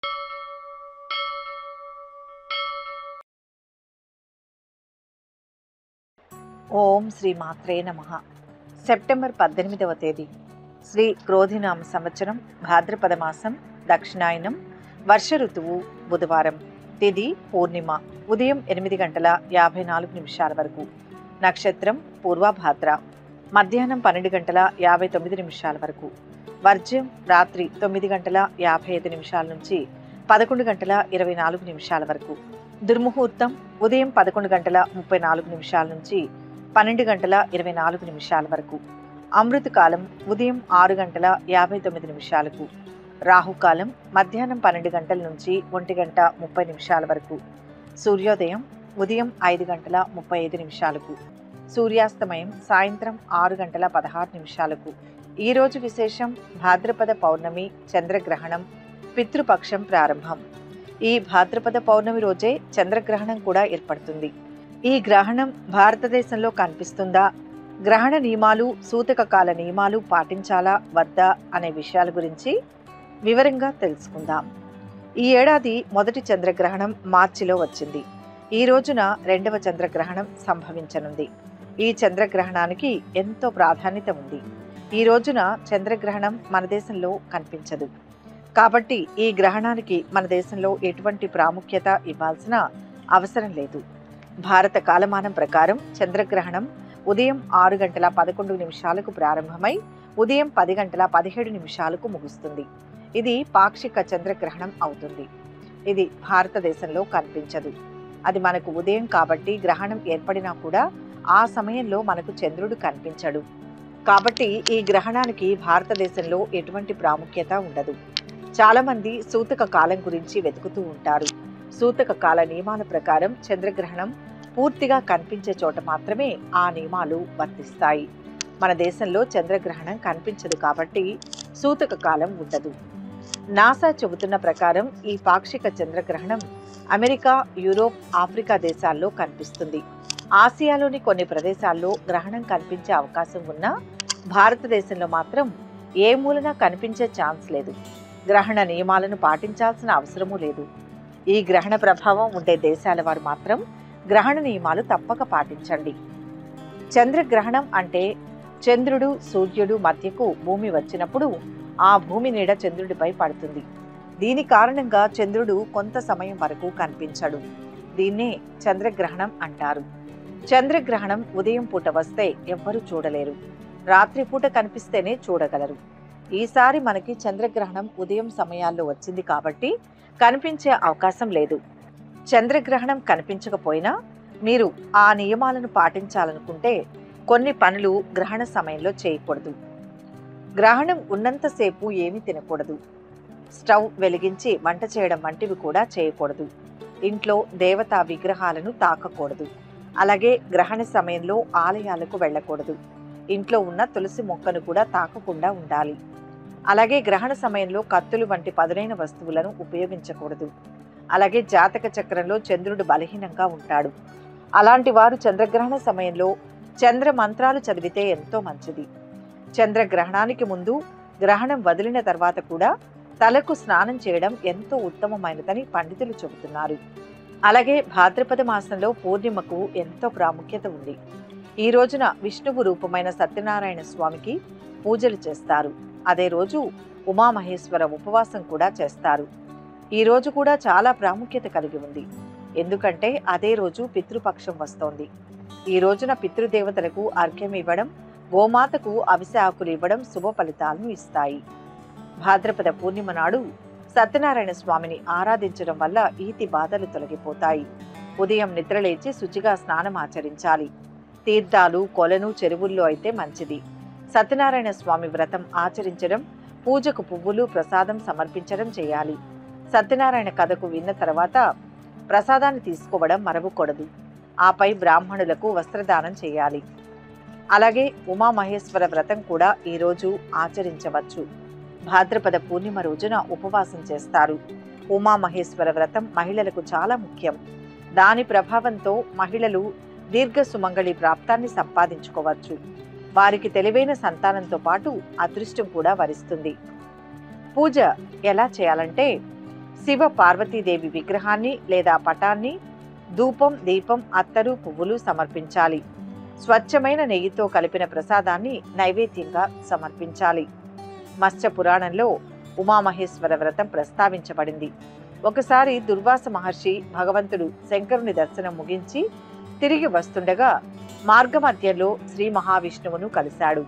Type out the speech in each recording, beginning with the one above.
ఓం శ్రీ మాత్రే నమ సెప్టెంబర్ పద్దెనిమిదవ తేదీ శ్రీ క్రోధినామ సంవత్సరం భాద్రపద మాసం దక్షిణాయనం వర్ష ఋతువు బుధవారం తిథి పూర్ణిమ ఉదయం ఎనిమిది గంటల యాభై నాలుగు నిమిషాల వరకు నక్షత్రం పూర్వభాద్ర మధ్యాహ్నం పన్నెండు గంటల యాభై తొమ్మిది నిమిషాల వరకు వర్జ్యం రాత్రి తొమ్మిది గంటల యాభై ఐదు నిమిషాల నుంచి పదకొండు గంటల ఇరవై నాలుగు నిమిషాల వరకు దుర్ముహూర్తం ఉదయం పదకొండు గంటల ముప్పై నాలుగు నిమిషాల నుంచి పన్నెండు గంటల ఇరవై నాలుగు నిమిషాల వరకు అమృత కాలం ఉదయం ఆరు గంటల యాభై తొమ్మిది నిమిషాలకు రాహుకాలం మధ్యాహ్నం పన్నెండు గంటల నుంచి ఒంటి గంట ముప్పై నిమిషాల వరకు సూర్యోదయం ఉదయం ఐదు గంటల ముప్పై ఐదు నిమిషాలకు సూర్యాస్తమయం సాయంత్రం ఆరు గంటల పదహారు నిమిషాలకు ఈ రోజు విశేషం భాద్రపద పౌర్ణమి చంద్రగ్రహణం పితృపక్షం ప్రారంభం ఈ భాద్రపద పౌర్ణమి రోజే చంద్రగ్రహణం కూడా ఏర్పడుతుంది ఈ గ్రహణం భారతదేశంలో కనిపిస్తుందా గ్రహణ నియమాలు సూతక కాల నియమాలు పాటించాలా వద్దా అనే విషయాల గురించి వివరంగా తెలుసుకుందాం ఈ ఏడాది మొదటి చంద్రగ్రహణం మార్చిలో వచ్చింది ఈ రోజున రెండవ చంద్రగ్రహణం సంభవించనుంది ఈ చంద్రగ్రహణానికి ఎంతో ప్రాధాన్యత ఉంది ఈ రోజున చంద్రగ్రహణం మన దేశంలో కనిపించదు కాబట్టి ఈ గ్రహణానికి మన దేశంలో ఎటువంటి ప్రాముఖ్యత ఇవ్వాల్సిన అవసరం లేదు భారత కాలమానం ప్రకారం చంద్రగ్రహణం ఉదయం ఆరు గంటల పదకొండు నిమిషాలకు ప్రారంభమై ఉదయం పది గంటల పదిహేడు నిమిషాలకు ముగుస్తుంది ఇది పాక్షిక చంద్రగ్రహణం అవుతుంది ఇది భారతదేశంలో కనిపించదు అది మనకు ఉదయం కాబట్టి గ్రహణం ఏర్పడినా కూడా ఆ సమయంలో మనకు చంద్రుడు కనిపించడు కాబట్టి ఈ గ్రహణానికి భారతదేశంలో ఎటువంటి ప్రాముఖ్యత ఉండదు చాలామంది సూతక కాలం గురించి వెతుకుతూ ఉంటారు సూతక కాల నియమాల ప్రకారం చంద్రగ్రహణం పూర్తిగా కనిపించే చోట మాత్రమే ఆ నియమాలు వర్తిస్తాయి మన దేశంలో చంద్రగ్రహణం కనిపించదు కాబట్టి సూతక కాలం ఉండదు నాసా చెబుతున్న ప్రకారం ఈ పాక్షిక చంద్రగ్రహణం అమెరికా యూరోప్ ఆఫ్రికా దేశాల్లో కనిపిస్తుంది ఆసియాలోని కొన్ని ప్రదేశాల్లో గ్రహణం కనిపించే అవకాశం ఉన్నా భారతదేశంలో మాత్రం ఏ మూలన కనిపించే ఛాన్స్ లేదు గ్రహణ నియమాలను పాటించాల్సిన అవసరమూ లేదు ఈ గ్రహణ ప్రభావం ఉండే దేశాల వారు మాత్రం గ్రహణ నియమాలు తప్పక పాటించండి చంద్రగ్రహణం అంటే చంద్రుడు సూర్యుడు మధ్యకు భూమి వచ్చినప్పుడు ఆ భూమి నీడ చంద్రుడిపై పడుతుంది దీని కారణంగా చంద్రుడు కొంత సమయం వరకు కనిపించడు దీన్నే చంద్రగ్రహణం అంటారు చంద్రగ్రహణం ఉదయం పూట వస్తే ఎవ్వరూ చూడలేరు రాత్రిపూట కనిపిస్తేనే చూడగలరు ఈసారి మనకి చంద్రగ్రహణం ఉదయం సమయాల్లో వచ్చింది కాబట్టి కనిపించే అవకాశం లేదు చంద్రగ్రహణం కనిపించకపోయినా మీరు ఆ నియమాలను పాటించాలనుకుంటే కొన్ని పనులు గ్రహణ సమయంలో చేయకూడదు గ్రహణం ఉన్నంతసేపు ఏమీ తినకూడదు స్టవ్ వెలిగించి వంట చేయడం వంటివి కూడా చేయకూడదు ఇంట్లో దేవతా విగ్రహాలను తాకకూడదు అలాగే గ్రహణ సమయంలో ఆలయాలకు వెళ్ళకూడదు ఇంట్లో ఉన్న తులసి మొక్కను కూడా తాకకుండా ఉండాలి అలాగే గ్రహణ సమయంలో కత్తులు వంటి పదునైన వస్తువులను ఉపయోగించకూడదు అలాగే జాతక చక్రంలో చంద్రుడు బలహీనంగా ఉంటాడు అలాంటి వారు చంద్రగ్రహణ సమయంలో చంద్ర మంత్రాలు చదివితే ఎంతో మంచిది చంద్రగ్రహణానికి ముందు గ్రహణం వదిలిన తర్వాత కూడా తలకు స్నానం చేయడం ఎంతో ఉత్తమమైనదని పండితులు చెబుతున్నారు అలాగే భాద్రపద మాసంలో పూర్ణిమకు ఎంతో ప్రాముఖ్యత ఉంది ఈ రోజున విష్ణువు రూపమైన సత్యనారాయణ స్వామికి పూజలు చేస్తారు అదే రోజు ఉమామహేశ్వర ఉపవాసం కూడా చేస్తారు ఈ రోజు కూడా చాలా ప్రాముఖ్యత కలిగి ఉంది ఎందుకంటే అదే రోజు పితృపక్షం వస్తోంది ఈ రోజున పితృదేవతలకు అర్ఘ్యం ఇవ్వడం గోమాతకు అవిసె ఆకులు ఇవ్వడం శుభ ఫలితాలను ఇస్తాయి భాద్రపద పూర్ణిమ నాడు సత్యనారాయణ స్వామిని ఆరాధించడం వల్ల ఈతి బాధలు తొలగిపోతాయి ఉదయం నిద్రలేచి శుచిగా స్నానం ఆచరించాలి తీర్థాలు కొలను చెరువుల్లో అయితే మంచిది సత్యనారాయణ స్వామి వ్రతం ఆచరించడం పూజకు పువ్వులు ప్రసాదం సమర్పించడం చేయాలి సత్యనారాయణ కథకు విన్న తర్వాత ప్రసాదాన్ని తీసుకోవడం మరవకూడదు ఆపై బ్రాహ్మణులకు వస్త్రదానం చేయాలి అలాగే ఉమామహేశ్వర వ్రతం కూడా ఈరోజు ఆచరించవచ్చు భాద్రపద పూర్ణిమ రోజున ఉపవాసం చేస్తారు ఉమామహేశ్వర వ్రతం మహిళలకు చాలా ముఖ్యం దాని ప్రభావంతో మహిళలు దీర్ఘ సుమంగళి ప్రాప్తాన్ని సంపాదించుకోవచ్చు వారికి తెలివైన సంతానంతో పాటు అదృష్టం కూడా వరిస్తుంది పూజ ఎలా చేయాలంటే శివ పార్వతీదేవి విగ్రహాన్ని లేదా పటాన్ని ధూపం దీపం అత్తరు పువ్వులు సమర్పించాలి స్వచ్ఛమైన నెయ్యితో కలిపిన ప్రసాదాన్ని నైవేద్యంగా సమర్పించాలి మత్స్య పురాణంలో ఉమామహేశ్వర వ్రతం ప్రస్తావించబడింది ఒకసారి దుర్వాస మహర్షి భగవంతుడు శంకరుని దర్శనం ముగించి తిరిగి వస్తుండగా మార్గమధ్యంలో శ్రీ మహావిష్ణువును కలిశాడు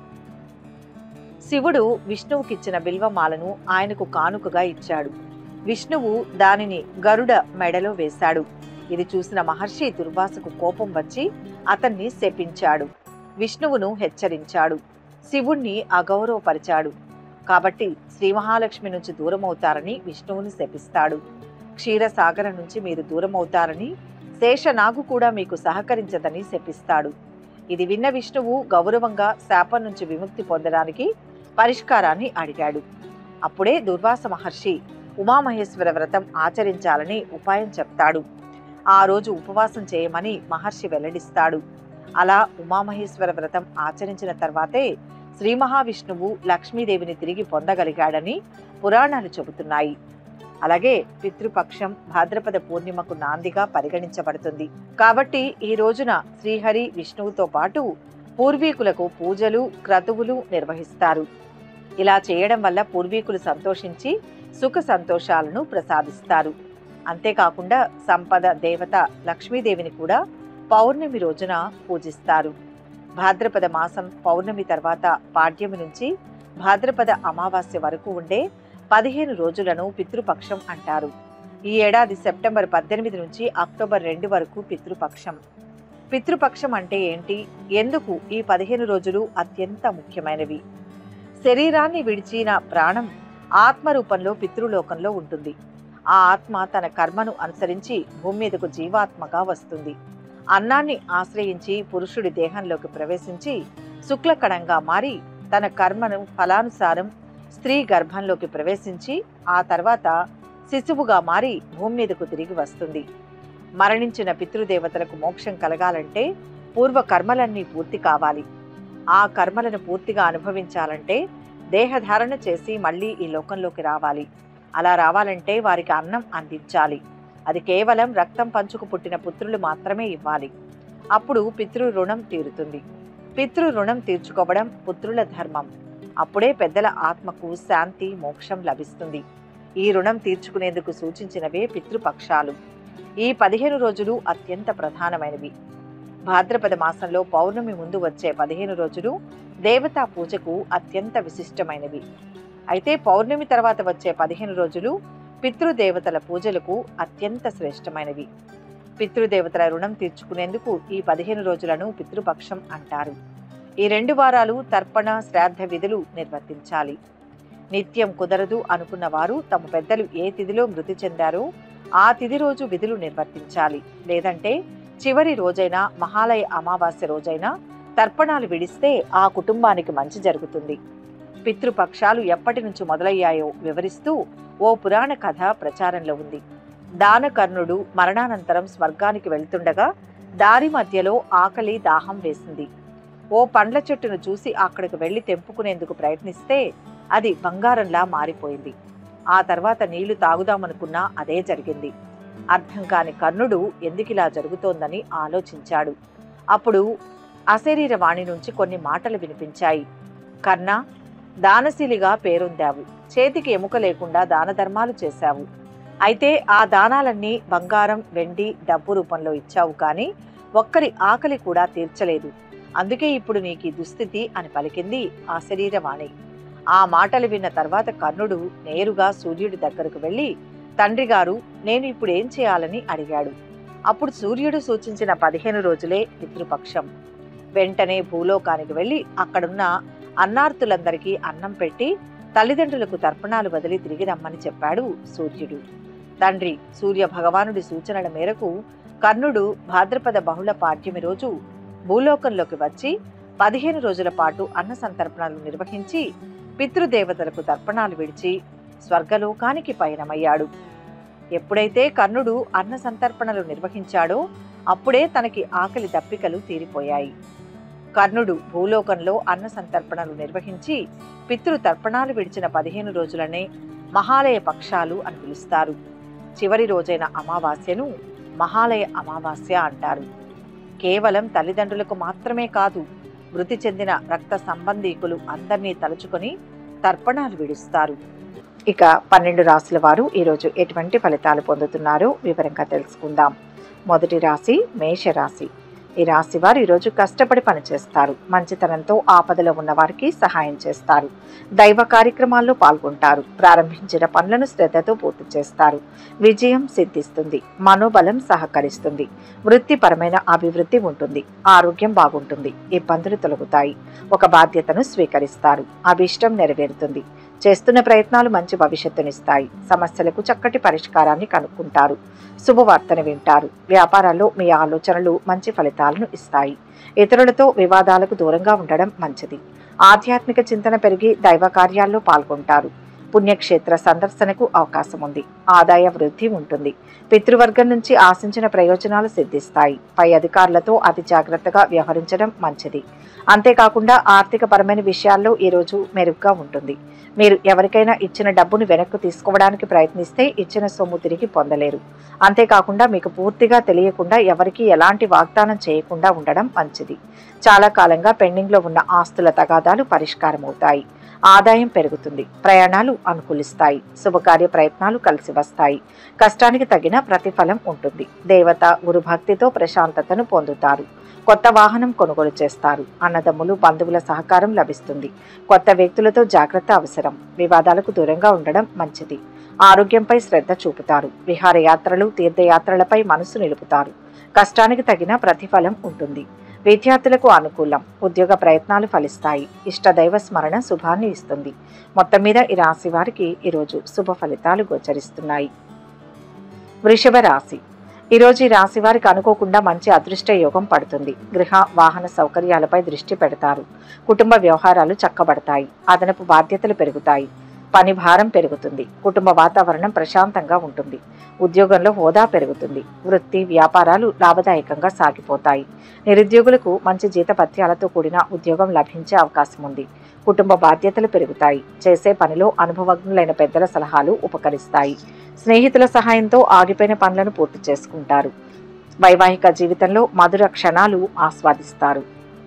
శివుడు విష్ణువుకిచ్చిన బిల్వమాలను ఆయనకు కానుకగా ఇచ్చాడు విష్ణువు దానిని గరుడ మెడలో వేశాడు ఇది చూసిన మహర్షి దుర్వాసకు కోపం వచ్చి అతన్ని శపించాడు విష్ణువును హెచ్చరించాడు శివుణ్ణి అగౌరవపరిచాడు కాబట్టి శ్రీ మహాలక్ష్మి నుంచి దూరమవుతారని విష్ణువుని శపిస్తాడు క్షీరసాగరం నుంచి మీరు దూరమవుతారని శేషనాగు కూడా మీకు సహకరించదని శపిస్తాడు ఇది విన్న విష్ణువు గౌరవంగా శాపం నుంచి విముక్తి పొందడానికి పరిష్కారాన్ని అడిగాడు అప్పుడే దుర్వాస మహర్షి ఉమామహేశ్వర వ్రతం ఆచరించాలని ఉపాయం చెప్తాడు ఆ రోజు ఉపవాసం చేయమని మహర్షి వెల్లడిస్తాడు అలా ఉమామహేశ్వర వ్రతం ఆచరించిన తర్వాతే శ్రీ మహావిష్ణువు లక్ష్మీదేవిని తిరిగి పొందగలిగాడని పురాణాలు చెబుతున్నాయి అలాగే పితృపక్షం భాద్రపద పూర్ణిమకు నాందిగా పరిగణించబడుతుంది కాబట్టి ఈ రోజున శ్రీహరి విష్ణువుతో పాటు పూర్వీకులకు పూజలు క్రతువులు నిర్వహిస్తారు ఇలా చేయడం వల్ల పూర్వీకులు సంతోషించి సుఖ సంతోషాలను ప్రసాదిస్తారు అంతేకాకుండా సంపద దేవత లక్ష్మీదేవిని కూడా పౌర్ణమి రోజున పూజిస్తారు భాద్రపద మాసం పౌర్ణమి తర్వాత పాడ్యమి నుంచి భాద్రపద అమావాస్య వరకు ఉండే పదిహేను రోజులను పితృపక్షం అంటారు ఈ ఏడాది సెప్టెంబర్ పద్దెనిమిది నుంచి అక్టోబర్ రెండు వరకు పితృపక్షం పితృపక్షం అంటే ఏంటి ఎందుకు ఈ పదిహేను రోజులు అత్యంత ముఖ్యమైనవి శరీరాన్ని విడిచిన ప్రాణం ఆత్మ రూపంలో పితృలోకంలో ఉంటుంది ఆ ఆత్మ తన కర్మను అనుసరించి భూమి మీదకు జీవాత్మగా వస్తుంది అన్నాన్ని ఆశ్రయించి పురుషుడి దేహంలోకి ప్రవేశించి శుక్లకణంగా మారి తన కర్మను ఫలానుసారం స్త్రీ గర్భంలోకి ప్రవేశించి ఆ తర్వాత శిశువుగా మారి భూమి మీదకు తిరిగి వస్తుంది మరణించిన పితృదేవతలకు మోక్షం కలగాలంటే పూర్వ కర్మలన్నీ పూర్తి కావాలి ఆ కర్మలను పూర్తిగా అనుభవించాలంటే దేహధారణ చేసి మళ్ళీ ఈ లోకంలోకి రావాలి అలా రావాలంటే వారికి అన్నం అందించాలి అది కేవలం రక్తం పంచుకు పుట్టిన పుత్రులు మాత్రమే ఇవ్వాలి అప్పుడు పితృ రుణం తీరుతుంది పితృ రుణం తీర్చుకోవడం పుత్రుల ధర్మం అప్పుడే పెద్దల ఆత్మకు శాంతి మోక్షం లభిస్తుంది ఈ రుణం తీర్చుకునేందుకు సూచించినవే పితృపక్షాలు ఈ పదిహేను రోజులు అత్యంత ప్రధానమైనవి భాద్రపద మాసంలో పౌర్ణమి ముందు వచ్చే పదిహేను రోజులు దేవతా పూజకు అత్యంత విశిష్టమైనవి అయితే పౌర్ణమి తర్వాత వచ్చే పదిహేను రోజులు పితృదేవతల పూజలకు అత్యంత శ్రేష్టమైనవి పితృదేవతల రుణం తీర్చుకునేందుకు ఈ పదిహేను రోజులను పితృపక్షం అంటారు ఈ రెండు వారాలు తర్పణ శ్రాద్ధ విధులు నిర్వర్తించాలి నిత్యం కుదరదు అనుకున్న వారు తమ పెద్దలు ఏ తిథిలో మృతి చెందారో ఆ తిథి రోజు విధులు నిర్వర్తించాలి లేదంటే చివరి రోజైనా మహాలయ అమావాస్య రోజైనా తర్పణాలు విడిస్తే ఆ కుటుంబానికి మంచి జరుగుతుంది పితృపక్షాలు ఎప్పటి నుంచి మొదలయ్యాయో వివరిస్తూ ఓ పురాణ కథ ప్రచారంలో ఉంది దానకర్ణుడు మరణానంతరం స్వర్గానికి వెళ్తుండగా దారి మధ్యలో ఆకలి దాహం వేసింది ఓ పండ్ల చెట్టును చూసి అక్కడికి వెళ్లి తెంపుకునేందుకు ప్రయత్నిస్తే అది బంగారంలా మారిపోయింది ఆ తర్వాత నీళ్లు తాగుదామనుకున్నా అదే జరిగింది అర్థం కాని కర్ణుడు ఎందుకిలా జరుగుతోందని ఆలోచించాడు అప్పుడు అశరీరవాణి నుంచి కొన్ని మాటలు వినిపించాయి కర్ణ దానశీలిగా పేరొందావు చేతికి ఎముక లేకుండా దాన ధర్మాలు చేశావు అయితే ఆ దానాలన్నీ బంగారం వెండి డబ్బు రూపంలో ఇచ్చావు కానీ ఒక్కరి ఆకలి కూడా తీర్చలేదు అందుకే ఇప్పుడు నీకు ఈ దుస్థితి అని పలికింది ఆ శరీరవాణి ఆ మాటలు విన్న తర్వాత కర్ణుడు నేరుగా సూర్యుడి దగ్గరకు వెళ్ళి తండ్రి గారు నేను ఇప్పుడు ఏం చేయాలని అడిగాడు అప్పుడు సూర్యుడు సూచించిన పదిహేను రోజులే పితృపక్షం వెంటనే భూలోకానికి వెళ్ళి అక్కడున్న అన్నార్తులందరికీ అన్నం పెట్టి తల్లిదండ్రులకు తర్పణాలు వదిలి తిరిగి రమ్మని చెప్పాడు సూర్యుడు తండ్రి సూర్య భగవానుడి సూచనల మేరకు కర్ణుడు భాద్రపద బహుళ పాడ్యమి రోజు భూలోకంలోకి వచ్చి పదిహేను రోజుల పాటు అన్న సంతర్పణలు నిర్వహించి పితృదేవతలకు తర్పణాలు విడిచి స్వర్గలోకానికి పయనమయ్యాడు ఎప్పుడైతే కర్ణుడు అన్న సంతర్పణలు నిర్వహించాడో అప్పుడే తనకి ఆకలి దప్పికలు తీరిపోయాయి కర్ణుడు భూలోకంలో అన్న సంతర్పణలు నిర్వహించి పితృ తర్పణాలు విడిచిన పదిహేను రోజులనే మహాలయ పక్షాలు అని పిలుస్తారు చివరి రోజైన అమావాస్యను మహాలయ అమావాస్య అంటారు కేవలం తల్లిదండ్రులకు మాత్రమే కాదు మృతి చెందిన రక్త సంబంధీకులు అందరినీ తలుచుకొని తర్పణాలు విడుస్తారు ఇక పన్నెండు రాశుల వారు ఈరోజు ఎటువంటి ఫలితాలు పొందుతున్నారో వివరంగా తెలుసుకుందాం మొదటి రాశి మేషరాశి ఈ రాశి వారు ఈరోజు కష్టపడి పనిచేస్తారు మంచితనంతో ఆపదలో ఉన్న వారికి సహాయం చేస్తారు దైవ కార్యక్రమాల్లో పాల్గొంటారు ప్రారంభించిన పనులను శ్రద్ధతో పూర్తి చేస్తారు విజయం సిద్ధిస్తుంది మనోబలం సహకరిస్తుంది వృత్తిపరమైన అభివృద్ధి ఉంటుంది ఆరోగ్యం బాగుంటుంది ఇబ్బందులు తొలగుతాయి ఒక బాధ్యతను స్వీకరిస్తారు అభిష్టం నెరవేరుతుంది చేస్తున్న ప్రయత్నాలు మంచి భవిష్యత్తునిస్తాయి సమస్యలకు చక్కటి పరిష్కారాన్ని కనుక్కుంటారు శుభవార్తను వింటారు వ్యాపారాల్లో మీ ఆలోచనలు మంచి ఫలితాలను ఇస్తాయి ఇతరులతో వివాదాలకు దూరంగా ఉండడం మంచిది ఆధ్యాత్మిక చింతన పెరిగి దైవ కార్యాల్లో పాల్గొంటారు పుణ్యక్షేత్ర సందర్శనకు అవకాశం ఉంది ఆదాయ వృద్ధి ఉంటుంది పితృవర్గం నుంచి ఆశించిన ప్రయోజనాలు సిద్ధిస్తాయి పై అధికారులతో అతి జాగ్రత్తగా వ్యవహరించడం మంచిది అంతేకాకుండా ఆర్థిక పరమైన విషయాల్లో ఈరోజు మెరుగ్గా ఉంటుంది మీరు ఎవరికైనా ఇచ్చిన డబ్బును వెనక్కు తీసుకోవడానికి ప్రయత్నిస్తే ఇచ్చిన సొమ్ము తిరిగి పొందలేరు అంతేకాకుండా మీకు పూర్తిగా తెలియకుండా ఎవరికీ ఎలాంటి వాగ్దానం చేయకుండా ఉండడం మంచిది చాలా కాలంగా పెండింగ్లో ఉన్న ఆస్తుల తగాదాలు పరిష్కారం అవుతాయి ఆదాయం పెరుగుతుంది ప్రయాణాలు అనుకూలిస్తాయి శుభకార్య ప్రయత్నాలు కలిసి వస్తాయి కష్టానికి తగిన ప్రతిఫలం ఉంటుంది దేవత గురుభక్తితో ప్రశాంతతను పొందుతారు కొత్త వాహనం కొనుగోలు చేస్తారు అన్నదమ్ములు బంధువుల సహకారం లభిస్తుంది కొత్త వ్యక్తులతో జాగ్రత్త అవసరం వివాదాలకు దూరంగా ఉండడం మంచిది ఆరోగ్యంపై శ్రద్ధ చూపుతారు విహారయాత్రలు తీర్థయాత్రలపై మనసు నిలుపుతారు కష్టానికి తగిన ప్రతిఫలం ఉంటుంది విద్యార్థులకు అనుకూలం ఉద్యోగ ప్రయత్నాలు ఫలిస్తాయి ఇష్టదైవ స్మరణ శుభాన్ని ఇస్తుంది మొత్తం మీద ఈ రాశి వారికి ఈరోజు శుభ ఫలితాలు గోచరిస్తున్నాయి వృషభ రాశి ఈరోజు ఈ రాశి వారికి అనుకోకుండా మంచి అదృష్ట యోగం పడుతుంది గృహ వాహన సౌకర్యాలపై దృష్టి పెడతారు కుటుంబ వ్యవహారాలు చక్కబడతాయి అదనపు బాధ్యతలు పెరుగుతాయి పని భారం పెరుగుతుంది కుటుంబ వాతావరణం ప్రశాంతంగా ఉంటుంది ఉద్యోగంలో హోదా పెరుగుతుంది వృత్తి వ్యాపారాలు లాభదాయకంగా సాగిపోతాయి నిరుద్యోగులకు మంచి జీతపత్యాలతో కూడిన ఉద్యోగం లభించే అవకాశం ఉంది కుటుంబ బాధ్యతలు పెరుగుతాయి చేసే పనిలో అనుభవజ్ఞులైన పెద్దల సలహాలు ఉపకరిస్తాయి స్నేహితుల సహాయంతో ఆగిపోయిన పనులను పూర్తి చేసుకుంటారు వైవాహిక జీవితంలో మధుర క్షణాలు ఆస్వాదిస్తారు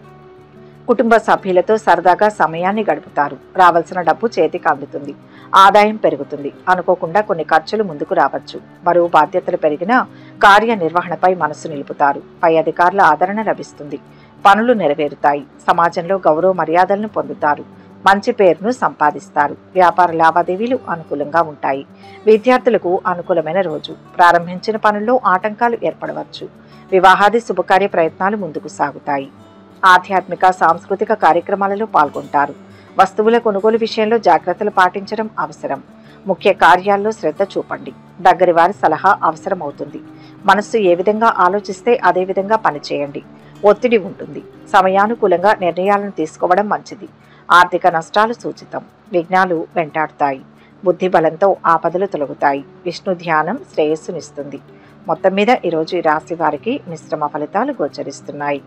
కుటుంబ సభ్యులతో సరదాగా సమయాన్ని గడుపుతారు రావాల్సిన డబ్బు చేతికి అందుతుంది ఆదాయం పెరుగుతుంది అనుకోకుండా కొన్ని ఖర్చులు ముందుకు రావచ్చు బరువు బాధ్యతలు పెరిగినా కార్యనిర్వహణపై మనసు నిలుపుతారు పై అధికారుల ఆదరణ లభిస్తుంది పనులు నెరవేరుతాయి సమాజంలో గౌరవ మర్యాదలను పొందుతారు మంచి పేరును సంపాదిస్తారు వ్యాపార లావాదేవీలు అనుకూలంగా ఉంటాయి విద్యార్థులకు అనుకూలమైన రోజు ప్రారంభించిన పనుల్లో ఆటంకాలు ఏర్పడవచ్చు వివాహాది శుభకార్య ప్రయత్నాలు ముందుకు సాగుతాయి ఆధ్యాత్మిక సాంస్కృతిక కార్యక్రమాలలో పాల్గొంటారు వస్తువుల కొనుగోలు విషయంలో జాగ్రత్తలు పాటించడం అవసరం ముఖ్య కార్యాల్లో శ్రద్ధ చూపండి దగ్గరి వారి సలహా అవసరం అవుతుంది మనస్సు ఏ విధంగా ఆలోచిస్తే అదే విధంగా పనిచేయండి ఒత్తిడి ఉంటుంది సమయానుకూలంగా నిర్ణయాలను తీసుకోవడం మంచిది ఆర్థిక నష్టాలు సూచితం విఘ్నాలు వెంటాడుతాయి బుద్ధి బలంతో ఆపదలు తొలగుతాయి విష్ణు ధ్యానం శ్రేయస్సునిస్తుంది మొత్తం మీద ఈరోజు ఈ రాశి వారికి మిశ్రమ ఫలితాలు గోచరిస్తున్నాయి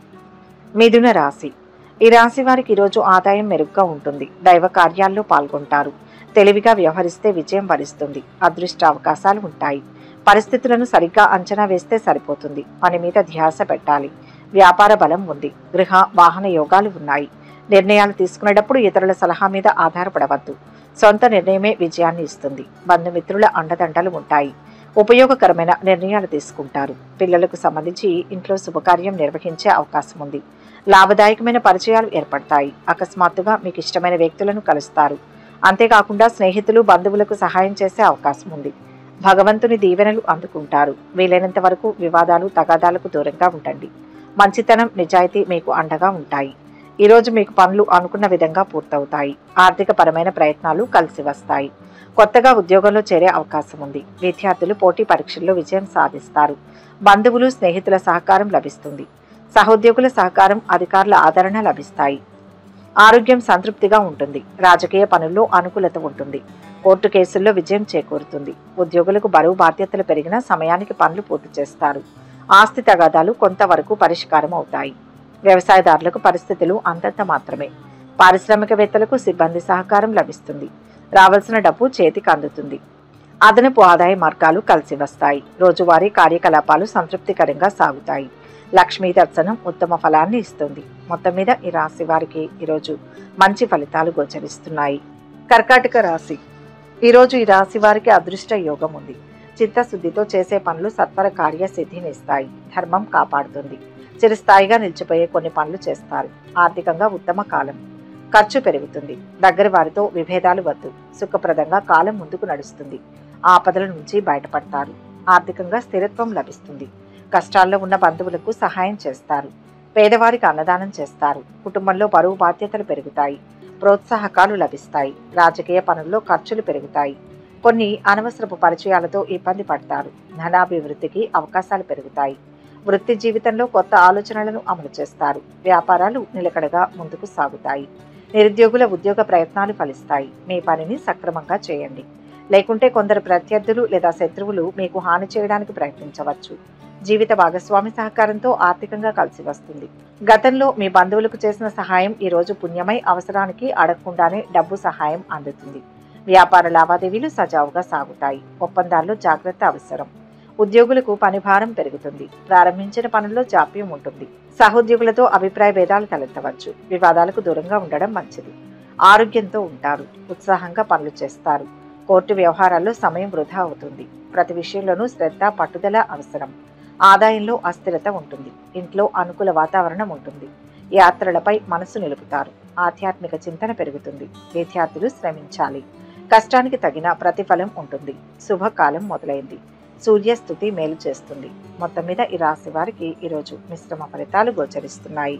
మిథున రాశి ఈ రాశి వారికి ఈరోజు ఆదాయం మెరుగ్గా ఉంటుంది దైవ కార్యాల్లో పాల్గొంటారు తెలివిగా వ్యవహరిస్తే విజయం వరిస్తుంది అదృష్ట అవకాశాలు ఉంటాయి పరిస్థితులను సరిగ్గా అంచనా వేస్తే సరిపోతుంది పని మీద ధ్యాస పెట్టాలి వ్యాపార బలం ఉంది గృహ వాహన యోగాలు ఉన్నాయి నిర్ణయాలు తీసుకునేటప్పుడు ఇతరుల సలహా మీద ఆధారపడవద్దు సొంత నిర్ణయమే విజయాన్ని ఇస్తుంది బంధుమిత్రుల అండదండలు ఉంటాయి ఉపయోగకరమైన నిర్ణయాలు తీసుకుంటారు పిల్లలకు సంబంధించి ఇంట్లో శుభకార్యం నిర్వహించే అవకాశం ఉంది లాభదాయకమైన పరిచయాలు ఏర్పడతాయి అకస్మాత్తుగా మీకు ఇష్టమైన వ్యక్తులను కలుస్తారు అంతేకాకుండా స్నేహితులు బంధువులకు సహాయం చేసే అవకాశం ఉంది భగవంతుని దీవెనలు అందుకుంటారు వీలైనంత వరకు వివాదాలు తగాదాలకు దూరంగా ఉండండి మంచితనం నిజాయితీ మీకు అండగా ఉంటాయి ఈరోజు మీకు పనులు అనుకున్న విధంగా పూర్తవుతాయి ఆర్థిక పరమైన ప్రయత్నాలు కలిసి వస్తాయి కొత్తగా ఉద్యోగంలో చేరే అవకాశం ఉంది విద్యార్థులు పోటీ పరీక్షల్లో విజయం సాధిస్తారు బంధువులు స్నేహితుల సహకారం లభిస్తుంది సహోద్యోగుల సహకారం అధికారుల ఆదరణ లభిస్తాయి ఆరోగ్యం సంతృప్తిగా ఉంటుంది రాజకీయ పనుల్లో అనుకూలత ఉంటుంది కోర్టు కేసుల్లో విజయం చేకూరుతుంది ఉద్యోగులకు బరువు బాధ్యతలు పెరిగిన సమయానికి పనులు పూర్తి చేస్తారు ఆస్తి తగాదాలు కొంతవరకు పరిష్కారం అవుతాయి వ్యవసాయదారులకు పరిస్థితులు అంతంత మాత్రమే పారిశ్రామికవేత్తలకు సిబ్బంది సహకారం లభిస్తుంది రావాల్సిన డబ్బు చేతికి అందుతుంది అదనపు ఆదాయ మార్గాలు కలిసి వస్తాయి రోజువారీ కార్యకలాపాలు సంతృప్తికరంగా సాగుతాయి లక్ష్మీ దర్శనం ఉత్తమ ఫలాన్ని ఇస్తుంది మొత్తం మీద ఈ రాశి వారికి ఈరోజు మంచి ఫలితాలు గోచరిస్తున్నాయి కర్కాటక రాశి ఈరోజు ఈ రాశి వారికి అదృష్ట యోగం ఉంది చిత్తశుద్ధితో చేసే పనులు సత్వర కార్యసిద్ధినిస్తాయి ధర్మం కాపాడుతుంది చిరస్థాయిగా నిలిచిపోయే కొన్ని పనులు చేస్తారు ఆర్థికంగా ఉత్తమ కాలం ఖర్చు పెరుగుతుంది దగ్గర వారితో విభేదాలు వద్దు సుఖప్రదంగా కాలం ముందుకు నడుస్తుంది ఆపదల నుంచి బయటపడతారు ఆర్థికంగా స్థిరత్వం లభిస్తుంది కష్టాల్లో ఉన్న బంధువులకు సహాయం చేస్తారు పేదవారికి అన్నదానం చేస్తారు కుటుంబంలో బరువు బాధ్యతలు పెరుగుతాయి ప్రోత్సాహకాలు లభిస్తాయి రాజకీయ పనుల్లో ఖర్చులు పెరుగుతాయి కొన్ని అనవసరపు పరిచయాలతో ఇబ్బంది పడతారు ధనాభివృద్ధికి అవకాశాలు పెరుగుతాయి వృత్తి జీవితంలో కొత్త ఆలోచనలను అమలు చేస్తారు వ్యాపారాలు నిలకడగా ముందుకు సాగుతాయి నిరుద్యోగుల ఉద్యోగ ప్రయత్నాలు ఫలిస్తాయి మీ పనిని సక్రమంగా చేయండి లేకుంటే కొందరు ప్రత్యర్థులు లేదా శత్రువులు మీకు హాని చేయడానికి ప్రయత్నించవచ్చు జీవిత భాగస్వామి సహకారంతో ఆర్థికంగా కలిసి వస్తుంది గతంలో మీ బంధువులకు చేసిన సహాయం ఈ రోజు పుణ్యమై అవసరానికి అడగకుండానే డబ్బు సహాయం అందుతుంది వ్యాపార లావాదేవీలు సజావుగా సాగుతాయి ఒప్పందాల్లో జాగ్రత్త అవసరం ఉద్యోగులకు పని భారం పెరుగుతుంది ప్రారంభించిన పనుల్లో జాప్యం ఉంటుంది సహోద్యోగులతో అభిప్రాయ భేదాలు తలెత్తవచ్చు వివాదాలకు దూరంగా ఉండడం మంచిది ఆరోగ్యంతో ఉంటారు ఉత్సాహంగా పనులు చేస్తారు కోర్టు వ్యవహారాల్లో సమయం వృధా అవుతుంది ప్రతి విషయంలోనూ శ్రద్ధ పట్టుదల అవసరం ఆదాయంలో అస్థిరత ఉంటుంది ఇంట్లో అనుకూల వాతావరణం ఉంటుంది యాత్రలపై మనసు నిలుపుతారు ఆధ్యాత్మిక చింతన పెరుగుతుంది విద్యార్థులు శ్రమించాలి కష్టానికి తగిన ప్రతిఫలం ఉంటుంది శుభకాలం మొదలైంది సూర్యస్థుతి మేలు చేస్తుంది మొత్తం మీద ఈ రాశి వారికి ఈరోజు మిశ్రమ ఫలితాలు గోచరిస్తున్నాయి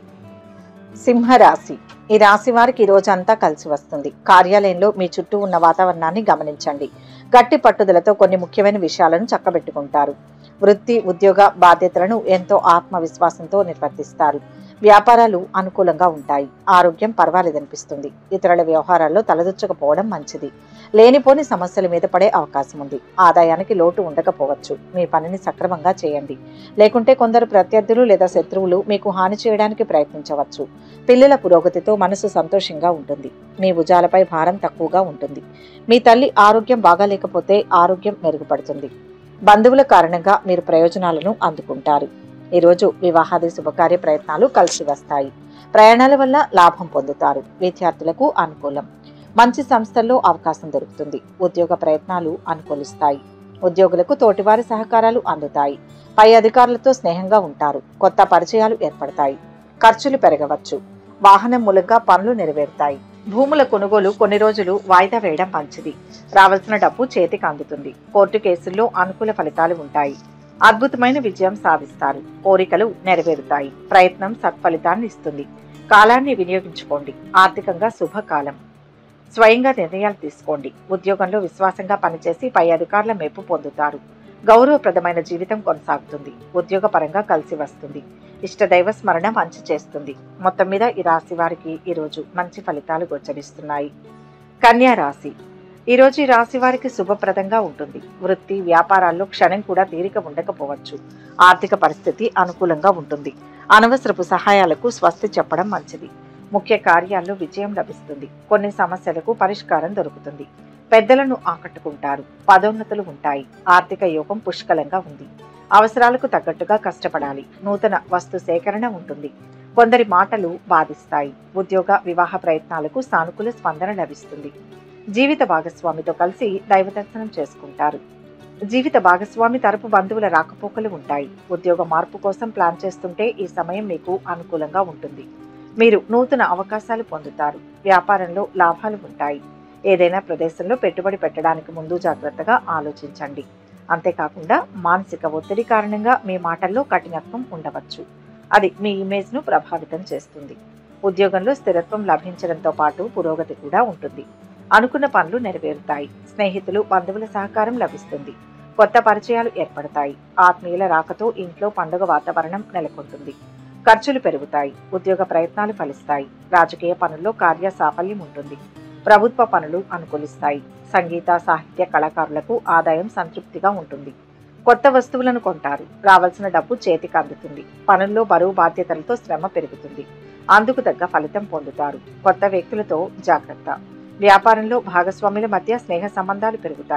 సింహరాశి ఈ రాశి వారికి ఈ రోజు అంతా కలిసి వస్తుంది కార్యాలయంలో మీ చుట్టూ ఉన్న వాతావరణాన్ని గమనించండి గట్టి పట్టుదలతో కొన్ని ముఖ్యమైన విషయాలను చక్కబెట్టుకుంటారు వృత్తి ఉద్యోగ బాధ్యతలను ఎంతో ఆత్మవిశ్వాసంతో నిర్వర్తిస్తారు వ్యాపారాలు అనుకూలంగా ఉంటాయి ఆరోగ్యం పర్వాలేదనిపిస్తుంది ఇతరుల వ్యవహారాల్లో తలదొచ్చకపోవడం మంచిది లేనిపోని సమస్యల మీద పడే అవకాశం ఉంది ఆదాయానికి లోటు ఉండకపోవచ్చు మీ పనిని సక్రమంగా చేయండి లేకుంటే కొందరు ప్రత్యర్థులు లేదా శత్రువులు మీకు హాని చేయడానికి ప్రయత్నించవచ్చు పిల్లల పురోగతితో మనసు సంతోషంగా ఉంటుంది మీ భుజాలపై భారం తక్కువగా ఉంటుంది మీ తల్లి ఆరోగ్యం బాగాలేకపోతే ఆరోగ్యం మెరుగుపడుతుంది బంధువుల కారణంగా మీరు ప్రయోజనాలను అందుకుంటారు ఈరోజు వివాహాది శుభకార్య ప్రయత్నాలు కలిసి వస్తాయి ప్రయాణాల వల్ల లాభం పొందుతారు విద్యార్థులకు అనుకూలం మంచి సంస్థల్లో అవకాశం దొరుకుతుంది ఉద్యోగ ప్రయత్నాలు అనుకూలిస్తాయి ఉద్యోగులకు తోటివారి సహకారాలు అందుతాయి పై అధికారులతో స్నేహంగా ఉంటారు కొత్త పరిచయాలు ఏర్పడతాయి ఖర్చులు పెరగవచ్చు వాహనం మూలంగా పనులు నెరవేరుతాయి భూముల కొనుగోలు కొన్ని రోజులు వాయిదా వేయడం మంచిది రావాల్సిన డబ్బు చేతికి అందుతుంది కోర్టు కేసుల్లో అనుకూల ఫలితాలు ఉంటాయి అద్భుతమైన విజయం సాధిస్తారు కోరికలు నెరవేరుతాయి ప్రయత్నం సత్ఫలితాన్ని ఇస్తుంది కాలాన్ని వినియోగించుకోండి ఆర్థికంగా శుభకాలం స్వయంగా నిర్ణయాలు తీసుకోండి ఉద్యోగంలో విశ్వాసంగా పనిచేసి పై అధికారుల మెప్పు పొందుతారు గౌరవప్రదమైన జీవితం కొనసాగుతుంది ఉద్యోగపరంగా కలిసి వస్తుంది ఇష్టదైవ స్మరణ మంచి చేస్తుంది మొత్తం మీద ఈ రాశి వారికి ఈరోజు మంచి ఫలితాలు గోచరిస్తున్నాయి కన్యా రాశి ఈరోజు ఈ రాశి వారికి శుభప్రదంగా ఉంటుంది వృత్తి వ్యాపారాల్లో క్షణం కూడా తీరిక ఉండకపోవచ్చు ఆర్థిక పరిస్థితి అనుకూలంగా ఉంటుంది అనవసరపు సహాయాలకు స్వస్తి చెప్పడం మంచిది ముఖ్య కార్యాల్లో విజయం లభిస్తుంది కొన్ని సమస్యలకు పరిష్కారం దొరుకుతుంది పెద్దలను ఆకట్టుకుంటారు పదోన్నతులు ఉంటాయి ఆర్థిక యోగం పుష్కలంగా ఉంది అవసరాలకు తగ్గట్టుగా కష్టపడాలి నూతన వస్తు సేకరణ ఉంటుంది కొందరి మాటలు బాధిస్తాయి ఉద్యోగ వివాహ ప్రయత్నాలకు సానుకూల స్పందన లభిస్తుంది జీవిత భాగస్వామితో కలిసి దైవ దర్శనం చేసుకుంటారు జీవిత భాగస్వామి తరపు బంధువుల రాకపోకలు ఉంటాయి ఉద్యోగ మార్పు కోసం ప్లాన్ చేస్తుంటే ఈ సమయం మీకు అనుకూలంగా ఉంటుంది మీరు నూతన అవకాశాలు పొందుతారు వ్యాపారంలో లాభాలు ఉంటాయి ఏదైనా ప్రదేశంలో పెట్టుబడి పెట్టడానికి ముందు జాగ్రత్తగా ఆలోచించండి అంతేకాకుండా మానసిక ఒత్తిడి కారణంగా మీ మాటల్లో కఠినత్వం ఉండవచ్చు అది మీ ఇమేజ్ను ప్రభావితం చేస్తుంది ఉద్యోగంలో స్థిరత్వం లభించడంతో పాటు పురోగతి కూడా ఉంటుంది అనుకున్న పనులు నెరవేరుతాయి స్నేహితులు బంధువుల సహకారం లభిస్తుంది కొత్త పరిచయాలు ఏర్పడతాయి ఆత్మీయుల రాకతో ఇంట్లో పండుగ వాతావరణం నెలకొంటుంది ఖర్చులు పెరుగుతాయి ఉద్యోగ ప్రయత్నాలు ఫలిస్తాయి రాజకీయ పనుల్లో కార్య సాఫల్యం ఉంటుంది ప్రభుత్వ పనులు అనుకూలిస్తాయి సంగీత సాహిత్య కళాకారులకు ఆదాయం సంతృప్తిగా ఉంటుంది కొత్త వస్తువులను కొంటారు రావాల్సిన డబ్బు చేతికి అందుతుంది పనుల్లో బరువు బాధ్యతలతో శ్రమ పెరుగుతుంది అందుకు తగ్గ ఫలితం పొందుతారు కొత్త వ్యక్తులతో జాగ్రత్త వ్యాపారంలో భాగస్వాముల మధ్య స్నేహ సంబంధాలు పెరుగుతాయి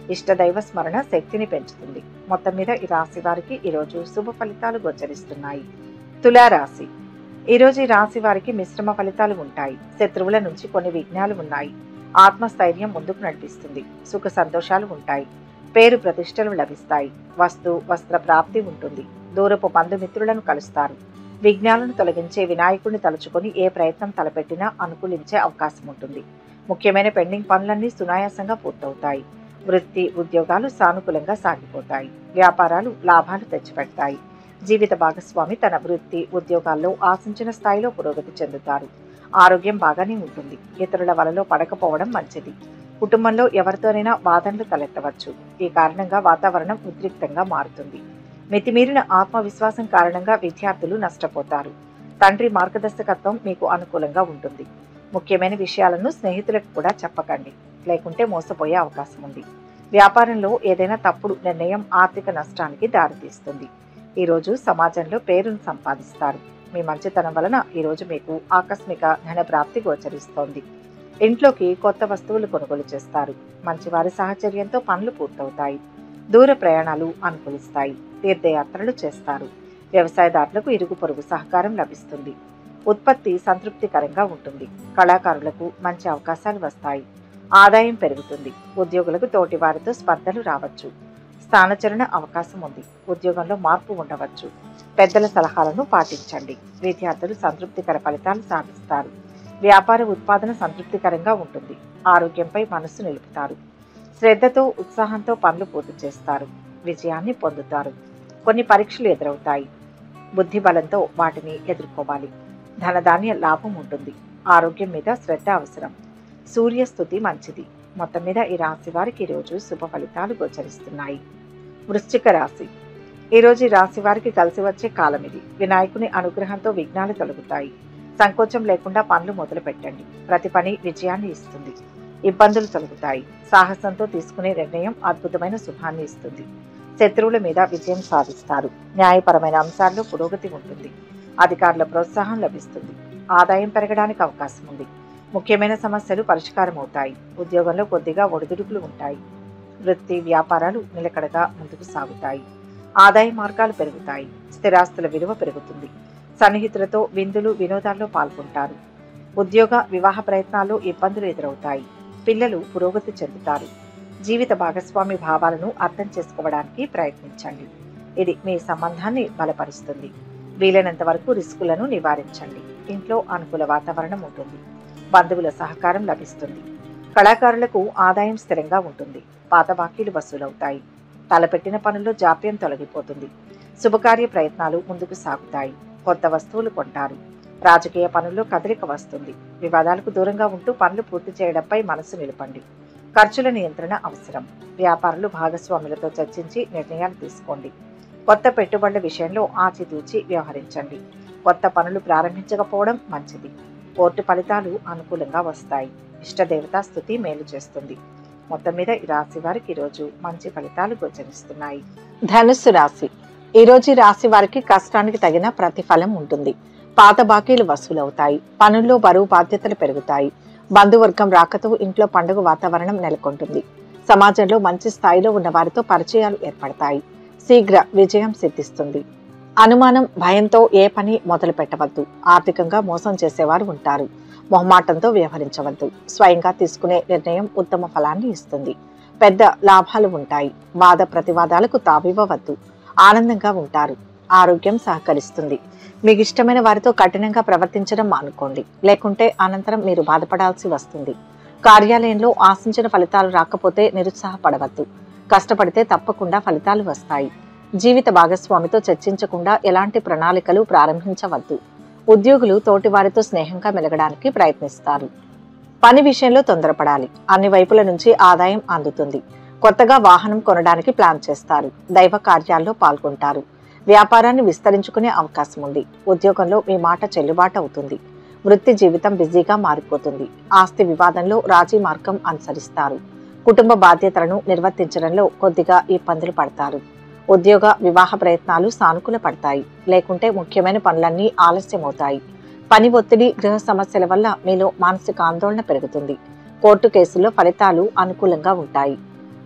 ఇష్టదైవ స్మరణ శక్తిని పెంచుతుంది మొత్తం మీద ఈ రాశి వారికి ఈరోజు శుభ ఫలితాలు గోచరిస్తున్నాయి తులారాశి ఈరోజు ఈ రాశి వారికి మిశ్రమ ఫలితాలు ఉంటాయి శత్రువుల నుంచి కొన్ని విఘ్నాలు ఉన్నాయి ఆత్మస్థైర్యం ముందుకు నడిపిస్తుంది సుఖ సంతోషాలు ఉంటాయి పేరు ప్రతిష్టలు లభిస్తాయి వస్తు వస్త్ర ప్రాప్తి ఉంటుంది దూరపు బంధుమిత్రులను కలుస్తారు విఘ్నాలను తొలగించే వినాయకుడిని తలుచుకొని ఏ ప్రయత్నం తలపెట్టినా అనుకూలించే అవకాశం ఉంటుంది ముఖ్యమైన పెండింగ్ పనులన్నీ సునాయాసంగా పూర్తవుతాయి వృత్తి ఉద్యోగాలు సానుకూలంగా సాగిపోతాయి వ్యాపారాలు లాభాలు తెచ్చిపెడతాయి జీవిత భాగస్వామి తన వృత్తి ఉద్యోగాల్లో ఆశించిన స్థాయిలో పురోగతి చెందుతారు ఆరోగ్యం బాగానే ఉంటుంది ఇతరుల వలలో పడకపోవడం మంచిది కుటుంబంలో ఎవరితోనైనా వాదనలు తలెత్తవచ్చు ఈ కారణంగా వాతావరణం ఉద్రిక్తంగా మారుతుంది మితిమీరిన ఆత్మవిశ్వాసం కారణంగా విద్యార్థులు నష్టపోతారు తండ్రి మార్గదర్శకత్వం మీకు అనుకూలంగా ఉంటుంది ముఖ్యమైన విషయాలను స్నేహితులకు కూడా చెప్పకండి లేకుంటే మోసపోయే అవకాశం ఉంది వ్యాపారంలో ఏదైనా తప్పుడు నిర్ణయం ఆర్థిక నష్టానికి దారితీస్తుంది ఈరోజు సమాజంలో పేరును సంపాదిస్తారు మీ మంచితనం వలన ఈరోజు మీకు ఆకస్మిక ధనప్రాప్తి గోచరిస్తోంది ఇంట్లోకి కొత్త వస్తువులు కొనుగోలు చేస్తారు మంచివారి సాహచర్యంతో పనులు పూర్తవుతాయి దూర ప్రయాణాలు అనుకూలిస్తాయి తీర్థయాత్రలు చేస్తారు వ్యవసాయదారులకు ఇరుగు పొరుగు సహకారం లభిస్తుంది ఉత్పత్తి సంతృప్తికరంగా ఉంటుంది కళాకారులకు మంచి అవకాశాలు వస్తాయి ఆదాయం పెరుగుతుంది ఉద్యోగులకు తోటి వారితో స్పర్ధలు రావచ్చు స్థానచలన అవకాశం ఉంది ఉద్యోగంలో మార్పు ఉండవచ్చు పెద్దల సలహాలను పాటించండి విద్యార్థులు సంతృప్తికర ఫలితాలు సాధిస్తారు వ్యాపార ఉత్పాదన సంతృప్తికరంగా ఉంటుంది ఆరోగ్యంపై మనస్సు నిలుపుతారు శ్రద్ధతో ఉత్సాహంతో పనులు పూర్తి చేస్తారు విజయాన్ని పొందుతారు కొన్ని పరీక్షలు ఎదురవుతాయి బుద్ధి బలంతో వాటిని ఎదుర్కోవాలి ధనధాన్య లాభం ఉంటుంది ఆరోగ్యం మీద శ్రద్ధ అవసరం సూర్యస్థుతి మంచిది మొత్తం మీద ఈ రాశి వారికి ఈరోజు శుభ ఫలితాలు గోచరిస్తున్నాయి వృశ్చిక రాశి ఈరోజు ఈ రాశి వారికి కలిసి వచ్చే కాలం ఇది వినాయకుని అనుగ్రహంతో విఘ్నాలు తొలగుతాయి సంకోచం లేకుండా పనులు మొదలు పెట్టండి ప్రతి పని విజయాన్ని ఇస్తుంది ఇబ్బందులు తొలగుతాయి సాహసంతో తీసుకునే నిర్ణయం అద్భుతమైన శుభాన్ని ఇస్తుంది శత్రువుల మీద విజయం సాధిస్తారు న్యాయపరమైన అంశాల్లో పురోగతి ఉంటుంది అధికారుల ప్రోత్సాహం లభిస్తుంది ఆదాయం పెరగడానికి అవకాశం ఉంది ముఖ్యమైన సమస్యలు పరిష్కారం అవుతాయి ఉద్యోగంలో కొద్దిగా ఒడిదుడుకులు ఉంటాయి వృత్తి వ్యాపారాలు నిలకడగా ముందుకు సాగుతాయి ఆదాయ మార్గాలు పెరుగుతాయి స్థిరాస్తుల విలువ పెరుగుతుంది సన్నిహితులతో విందులు వినోదాల్లో పాల్గొంటారు ఉద్యోగ వివాహ ప్రయత్నాల్లో ఇబ్బందులు ఎదురవుతాయి పిల్లలు పురోగతి చెందుతారు జీవిత భాగస్వామి భావాలను అర్థం చేసుకోవడానికి ప్రయత్నించండి ఇది మీ సంబంధాన్ని బలపరుస్తుంది వీలైనంత వరకు రిస్కులను నివారించండి ఇంట్లో అనుకూల వాతావరణం ఉంటుంది బంధువుల సహకారం లభిస్తుంది కళాకారులకు ఆదాయం స్థిరంగా ఉంటుంది పాత బాకీలు వసూలవుతాయి తలపెట్టిన పనుల్లో జాప్యం తొలగిపోతుంది శుభకార్య ప్రయత్నాలు ముందుకు సాగుతాయి కొత్త వస్తువులు కొంటారు రాజకీయ పనుల్లో కదలిక వస్తుంది వివాదాలకు దూరంగా ఉంటూ పనులు పూర్తి చేయడంపై మనసు నిలపండి ఖర్చుల నియంత్రణ అవసరం వ్యాపారులు భాగస్వాములతో చర్చించి నిర్ణయాలు తీసుకోండి కొత్త పెట్టుబడుల విషయంలో ఆచితూచి వ్యవహరించండి కొత్త పనులు ప్రారంభించకపోవడం మంచిది కోర్టు ఫలితాలు అనుకూలంగా వస్తాయి ఇష్టదేవతా స్థుతి మేలు చేస్తుంది మొత్తం మీద ఈ రాశి వారికి ఈరోజు మంచి ఫలితాలు గోచరిస్తున్నాయి ధనుస్సు రాశి ఈ రోజు ఈ రాశి వారికి కష్టానికి తగిన ప్రతిఫలం ఉంటుంది పాత బాకీలు వసూలవుతాయి పనుల్లో బరువు బాధ్యతలు పెరుగుతాయి బంధువర్గం రాకతో ఇంట్లో పండుగ వాతావరణం నెలకొంటుంది సమాజంలో మంచి స్థాయిలో ఉన్న వారితో పరిచయాలు ఏర్పడతాయి శీఘ్ర విజయం సిద్ధిస్తుంది అనుమానం భయంతో ఏ పని మొదలు పెట్టవద్దు ఆర్థికంగా మోసం చేసేవారు ఉంటారు మొహమాటంతో వ్యవహరించవద్దు స్వయంగా తీసుకునే నిర్ణయం ఉత్తమ ఫలాన్ని ఇస్తుంది పెద్ద లాభాలు ఉంటాయి వాద ప్రతివాదాలకు తావివ్వవద్దు ఆనందంగా ఉంటారు ఆరోగ్యం సహకరిస్తుంది మీకు ఇష్టమైన వారితో కఠినంగా ప్రవర్తించడం మానుకోండి లేకుంటే అనంతరం మీరు బాధపడాల్సి వస్తుంది కార్యాలయంలో ఆశించిన ఫలితాలు రాకపోతే నిరుత్సాహపడవద్దు కష్టపడితే తప్పకుండా ఫలితాలు వస్తాయి జీవిత భాగస్వామితో చర్చించకుండా ఎలాంటి ప్రణాళికలు ప్రారంభించవద్దు ఉద్యోగులు తోటివారితో స్నేహంగా మెలగడానికి ప్రయత్నిస్తారు పని విషయంలో తొందరపడాలి అన్ని వైపుల నుంచి ఆదాయం అందుతుంది కొత్తగా వాహనం కొనడానికి ప్లాన్ చేస్తారు దైవ కార్యాల్లో పాల్గొంటారు వ్యాపారాన్ని విస్తరించుకునే అవకాశం ఉంది ఉద్యోగంలో మీ మాట చెల్లుబాటు అవుతుంది వృత్తి జీవితం బిజీగా మారిపోతుంది ఆస్తి వివాదంలో రాజీ మార్గం అనుసరిస్తారు కుటుంబ బాధ్యతలను నిర్వర్తించడంలో కొద్దిగా ఇబ్బందులు పడతారు ఉద్యోగ వివాహ ప్రయత్నాలు సానుకూల పడతాయి లేకుంటే ముఖ్యమైన పనులన్నీ ఆలస్యమవుతాయి పని ఒత్తిడి గృహ సమస్యల వల్ల మీలో మానసిక ఆందోళన పెరుగుతుంది కోర్టు కేసుల్లో ఫలితాలు అనుకూలంగా ఉంటాయి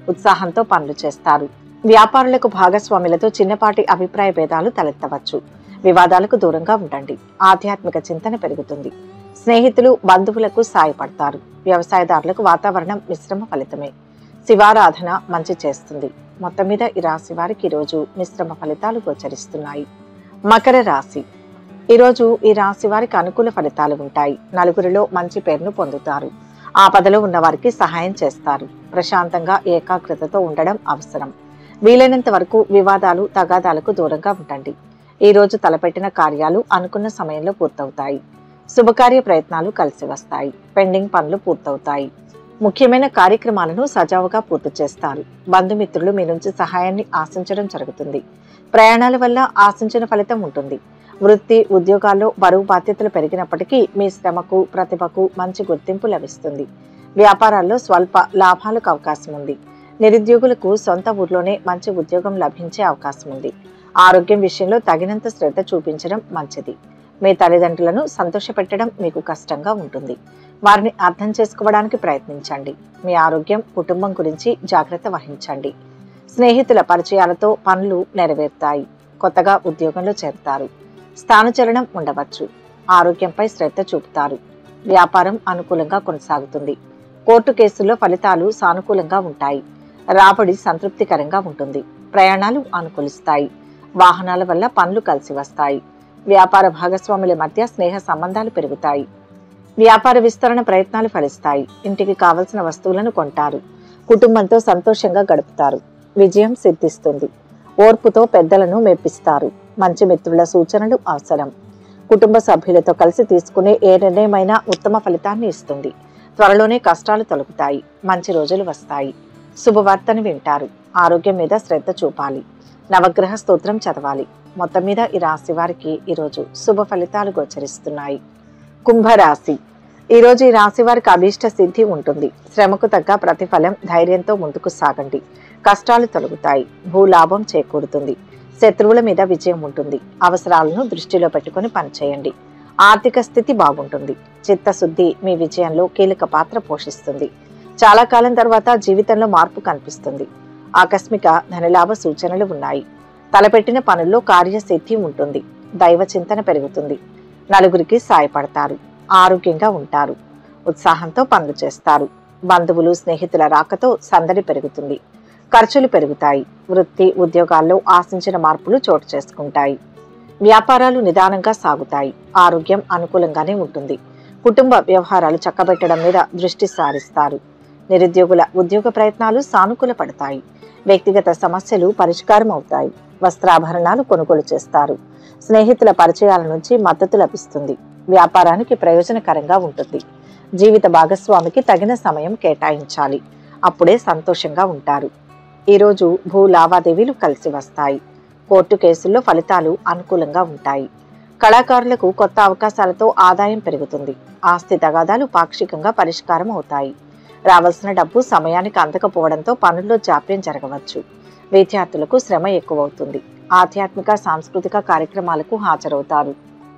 ఉత్సాహంతో పనులు చేస్తారు వ్యాపారులకు భాగస్వాములతో చిన్నపాటి అభిప్రాయ భేదాలు తలెత్తవచ్చు వివాదాలకు దూరంగా ఉండండి ఆధ్యాత్మిక చింతన పెరుగుతుంది స్నేహితులు బంధువులకు సాయపడతారు వ్యవసాయదారులకు వాతావరణం మిశ్రమ ఫలితమే శివారాధన మంచి చేస్తుంది మొత్తం మీద ఈ రాశి వారికి ఈరోజు మిశ్రమ ఫలితాలు గోచరిస్తున్నాయి మకర రాశి ఈరోజు ఈ రాశి వారికి అనుకూల ఫలితాలు ఉంటాయి నలుగురిలో మంచి పేరును పొందుతారు ఆపదలో ఉన్న వారికి సహాయం చేస్తారు ప్రశాంతంగా ఏకాగ్రతతో ఉండడం అవసరం వీలైనంత వరకు వివాదాలు తగాదాలకు దూరంగా ఉండండి ఈ రోజు తలపెట్టిన కార్యాలు అనుకున్న సమయంలో పూర్తవుతాయి శుభకార్య ప్రయత్నాలు కలిసి వస్తాయి పెండింగ్ పనులు పూర్తవుతాయి ముఖ్యమైన కార్యక్రమాలను సజావుగా పూర్తి చేస్తారు బంధుమిత్రులు మీ నుంచి సహాయాన్ని ఆశించడం జరుగుతుంది ప్రయాణాల వల్ల ఆశించిన ఫలితం ఉంటుంది వృత్తి ఉద్యోగాల్లో బరువు బాధ్యతలు పెరిగినప్పటికీ మీ శ్రమకు ప్రతిభకు మంచి గుర్తింపు లభిస్తుంది వ్యాపారాల్లో స్వల్ప లాభాలకు అవకాశం ఉంది నిరుద్యోగులకు సొంత ఊర్లోనే మంచి ఉద్యోగం లభించే అవకాశం ఉంది ఆరోగ్యం విషయంలో తగినంత శ్రద్ధ చూపించడం మంచిది మీ తల్లిదండ్రులను సంతోషపెట్టడం మీకు కష్టంగా ఉంటుంది వారిని అర్థం చేసుకోవడానికి ప్రయత్నించండి మీ ఆరోగ్యం కుటుంబం గురించి జాగ్రత్త వహించండి స్నేహితుల పరిచయాలతో పనులు నెరవేరుతాయి కొత్తగా ఉద్యోగంలో చేరుతారు స్థానచలనం ఉండవచ్చు ఆరోగ్యంపై శ్రద్ధ చూపుతారు వ్యాపారం అనుకూలంగా కొనసాగుతుంది కోర్టు కేసుల్లో ఫలితాలు సానుకూలంగా ఉంటాయి రాబడి సంతృప్తికరంగా ఉంటుంది ప్రయాణాలు అనుకూలిస్తాయి వాహనాల వల్ల పనులు కలిసి వస్తాయి వ్యాపార భాగస్వాముల మధ్య స్నేహ సంబంధాలు పెరుగుతాయి వ్యాపార విస్తరణ ప్రయత్నాలు ఫలిస్తాయి ఇంటికి కావలసిన వస్తువులను కొంటారు కుటుంబంతో సంతోషంగా గడుపుతారు విజయం సిద్ధిస్తుంది ఓర్పుతో పెద్దలను మెప్పిస్తారు మంచి మిత్రుల సూచనలు అవసరం కుటుంబ సభ్యులతో కలిసి తీసుకునే ఏ నిర్ణయమైనా ఉత్తమ ఫలితాన్ని ఇస్తుంది త్వరలోనే కష్టాలు తొలగుతాయి మంచి రోజులు వస్తాయి శుభవార్తను వింటారు ఆరోగ్యం మీద శ్రద్ధ చూపాలి నవగ్రహ స్తోత్రం చదవాలి మొత్తం మీద ఈ రాశి వారికి ఈరోజు శుభ ఫలితాలు గోచరిస్తున్నాయి కుంభరాశి ఈరోజు ఈ రాశి వారికి అభీష్ట సిద్ధి ఉంటుంది శ్రమకు తగ్గ ప్రతిఫలం ధైర్యంతో ముందుకు సాగండి కష్టాలు తొలగుతాయి భూలాభం చేకూరుతుంది శత్రువుల మీద విజయం ఉంటుంది అవసరాలను దృష్టిలో పెట్టుకుని పనిచేయండి ఆర్థిక స్థితి బాగుంటుంది చిత్తశుద్ధి మీ విజయంలో కీలక పాత్ర పోషిస్తుంది చాలా కాలం తర్వాత జీవితంలో మార్పు కనిపిస్తుంది ఆకస్మిక ధనలాభ సూచనలు ఉన్నాయి తలపెట్టిన పనుల్లో కార్యసిద్ధి ఉంటుంది దైవ చింతన పెరుగుతుంది నలుగురికి సాయపడతారు ఆరోగ్యంగా ఉంటారు ఉత్సాహంతో పనులు చేస్తారు బంధువులు స్నేహితుల రాకతో సందడి పెరుగుతుంది ఖర్చులు పెరుగుతాయి వృత్తి ఉద్యోగాల్లో ఆశించిన మార్పులు చోటు చేసుకుంటాయి వ్యాపారాలు నిదానంగా సాగుతాయి ఆరోగ్యం అనుకూలంగానే ఉంటుంది కుటుంబ వ్యవహారాలు చక్కబెట్టడం మీద దృష్టి సారిస్తారు నిరుద్యోగుల ఉద్యోగ ప్రయత్నాలు సానుకూల పడతాయి వ్యక్తిగత సమస్యలు పరిష్కారం అవుతాయి వస్త్రాభరణాలు కొనుగోలు చేస్తారు స్నేహితుల పరిచయాల నుంచి మద్దతు లభిస్తుంది వ్యాపారానికి ప్రయోజనకరంగా ఉంటుంది జీవిత భాగస్వామికి తగిన సమయం కేటాయించాలి అప్పుడే సంతోషంగా ఉంటారు ఈరోజు భూ లావాదేవీలు కలిసి వస్తాయి కోర్టు కేసుల్లో ఫలితాలు అనుకూలంగా ఉంటాయి కళాకారులకు కొత్త అవకాశాలతో ఆదాయం పెరుగుతుంది ఆస్తి తగాదాలు పాక్షికంగా పరిష్కారం అవుతాయి రావాల్సిన డబ్బు సమయానికి అందకపోవడంతో పనుల్లో జాప్యం జరగవచ్చు విద్యార్థులకు శ్రమ ఎక్కువవుతుంది ఆధ్యాత్మిక సాంస్కృతిక కార్యక్రమాలకు హాజరవుతారు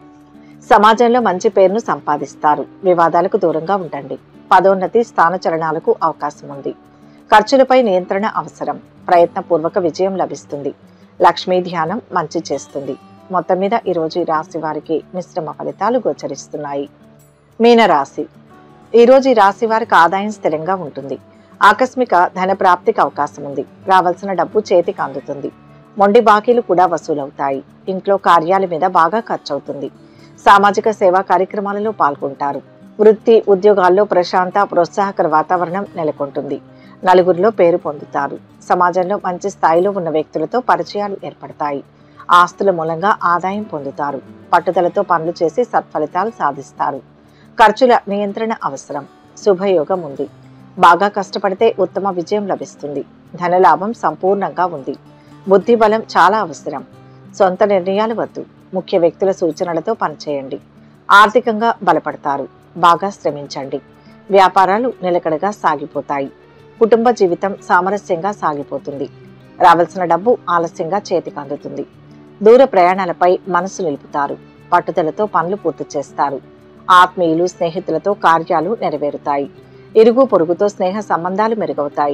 సమాజంలో మంచి పేరును సంపాదిస్తారు వివాదాలకు దూరంగా ఉండండి పదోన్నతి స్థానచలనాలకు అవకాశం ఉంది ఖర్చులపై నియంత్రణ అవసరం ప్రయత్నపూర్వక విజయం లభిస్తుంది లక్ష్మీ ధ్యానం మంచి చేస్తుంది మొత్తం మీద ఈరోజు ఈ రాశి వారికి మిశ్రమ ఫలితాలు గోచరిస్తున్నాయి మీనరాశి ఈరోజు ఈ రాశి వారికి ఆదాయం స్థిరంగా ఉంటుంది ఆకస్మిక ధన ప్రాప్తికి అవకాశం ఉంది రావాల్సిన డబ్బు చేతికి అందుతుంది మొండి బాకీలు కూడా వసూలవుతాయి ఇంట్లో కార్యాల మీద బాగా ఖర్చు అవుతుంది సామాజిక సేవా కార్యక్రమాలలో పాల్గొంటారు వృత్తి ఉద్యోగాల్లో ప్రశాంత ప్రోత్సాహకర వాతావరణం నెలకొంటుంది నలుగురిలో పేరు పొందుతారు సమాజంలో మంచి స్థాయిలో ఉన్న వ్యక్తులతో పరిచయాలు ఏర్పడతాయి ఆస్తుల మూలంగా ఆదాయం పొందుతారు పట్టుదలతో పనులు చేసి సత్ఫలితాలు సాధిస్తారు ఖర్చుల నియంత్రణ అవసరం శుభయోగం ఉంది బాగా కష్టపడితే ఉత్తమ విజయం లభిస్తుంది ధనలాభం సంపూర్ణంగా ఉంది బుద్ధి బలం చాలా అవసరం సొంత నిర్ణయాలు వద్దు ముఖ్య వ్యక్తుల సూచనలతో పనిచేయండి ఆర్థికంగా బలపడతారు బాగా శ్రమించండి వ్యాపారాలు నిలకడగా సాగిపోతాయి కుటుంబ జీవితం సామరస్యంగా సాగిపోతుంది రావాల్సిన డబ్బు ఆలస్యంగా చేతికి అందుతుంది దూర ప్రయాణాలపై మనసు నిలుపుతారు పట్టుదలతో పనులు పూర్తి చేస్తారు ఆత్మీయులు స్నేహితులతో కార్యాలు నెరవేరుతాయి ఇరుగు పొరుగుతో స్నేహ సంబంధాలు మెరుగవుతాయి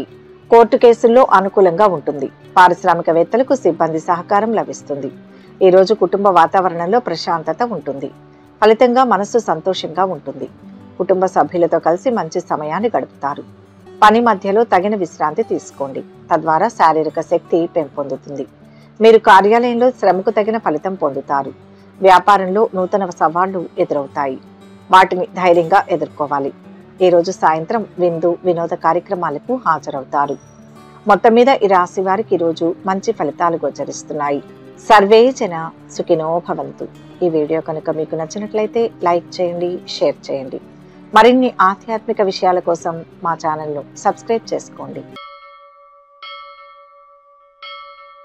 కోర్టు కేసుల్లో అనుకూలంగా ఉంటుంది పారిశ్రామికవేత్తలకు సిబ్బంది సహకారం లభిస్తుంది ఈ రోజు కుటుంబ వాతావరణంలో ప్రశాంతత ఉంటుంది ఫలితంగా మనస్సు సంతోషంగా ఉంటుంది కుటుంబ సభ్యులతో కలిసి మంచి సమయాన్ని గడుపుతారు పని మధ్యలో తగిన విశ్రాంతి తీసుకోండి తద్వారా శారీరక శక్తి పెంపొందుతుంది మీరు కార్యాలయంలో శ్రమకు తగిన ఫలితం పొందుతారు వ్యాపారంలో నూతన సవాళ్లు ఎదురవుతాయి వాటిని ధైర్యంగా ఎదుర్కోవాలి ఈ రోజు సాయంత్రం విందు వినోద కార్యక్రమాలకు హాజరవుతారు మొత్తం మీద ఈ రాశి వారికి ఈరోజు మంచి ఫలితాలు గోచరిస్తున్నాయి సర్వే జన సుఖినో భవంతు ఈ వీడియో కనుక మీకు నచ్చినట్లయితే లైక్ చేయండి షేర్ చేయండి మరిన్ని ఆధ్యాత్మిక విషయాల కోసం మా ఛానల్ను సబ్స్క్రైబ్ చేసుకోండి